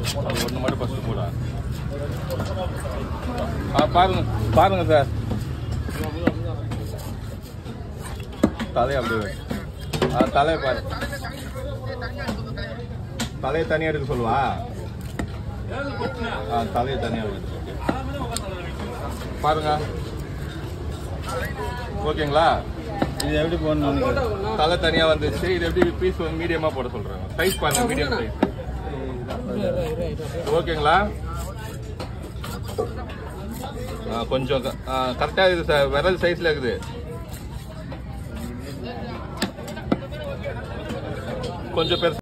அது ஒன்று மட்டும் ஃபஸ்ட்டு போடா ஆ பாருங்க பாருங்க சார் தலையை அப்படியே வை. ஆ தலையை பாரு தலையை தனியாக எடுக்க சொல்லுவா ஆ தலையை தனியாக எடுக்க பாருங்க ஓகேங்களா இது எப்படி போடணும் தலை தனியா வந்துச்சு இது எப்படி பீஸ் வந்து மீடியமா போட சொல்றாங்க சைஸ் பாருங்க மீடியம் சைஸ் ஓகேங்களா ஆ, கொஞ்சம் கரெக்டா இருக்குது சார் விரல் சைஸ்ல இருக்குது கொஞ்சம் பெருசு